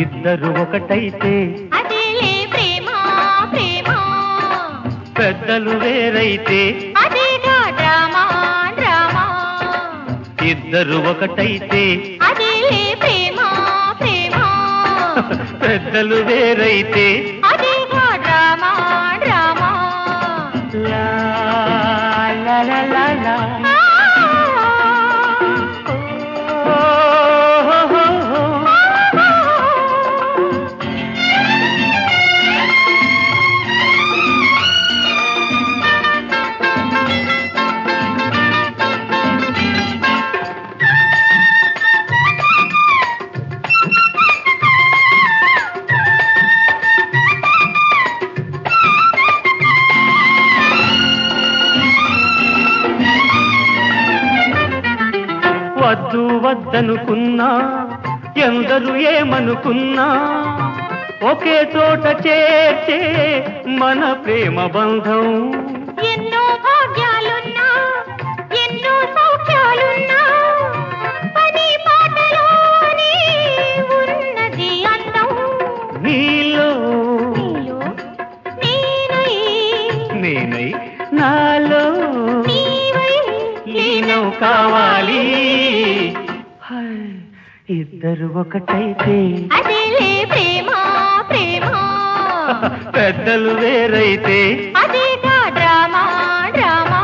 ఇద్దరు ఒకటైతే అదేలే ప్రేమ ప్రేమ పెద్దలు వేరైతే అదేగా డ్రామా డ్రామా ఇద్దరు ఒకటైతే అదేలే ప్రేమ ప్రేమ పెద్దలు వేరైతే అదేగా డ్రామా డ్రామా లా, లా, లా, లా, లా. ఆ, ఓ, హో, హో, హో. వద్దు వద్దనుకున్నా ఎందరు ఏమనుకున్నా ఒకే చోట చేర్చే మన ప్రేమ బంధం ఎన్నో భాగ్యాలున్నా ఎన్నో సౌఖ్యాలున్నా పని పాటలోనే ఉన్నది అందం నీలో నీలో నేనై నేనై నాలో నీవై లీనం కావాలి హాయ్, ఇద్దరు ఒకటైతే అదేలే ప్రేమ ప్రేమ పెద్దలు వేరైతే అదేగా డ్రామా డ్రామా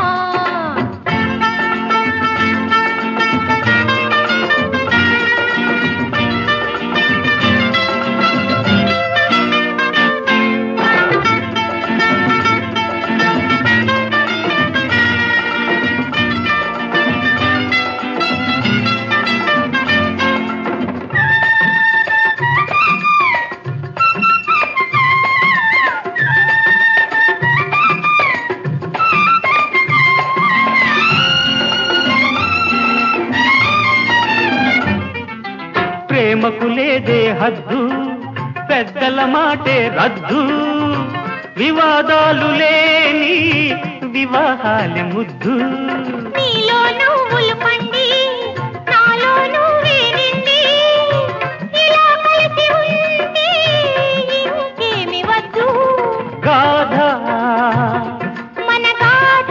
ప్రేమకు లేదే హద్దు పెద్దల మాటే రద్దు వివాదాలు లేని వివాహాలి ముద్దు నీలో నువ్వులు పండి నాలో నువ్వే నిండి ఇలా కలిసి ఉంటే ఇంకేమి వద్దు గాథ మన గాథ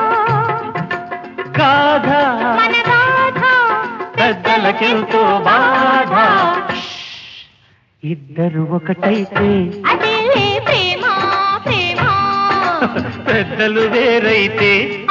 గాథ మన గాథ పెద్దలకెంతో బాధ ఇద్దరు ఒకటైతే అదేలే ప్రేమ ప్రేమ పెద్దలు వేరైతే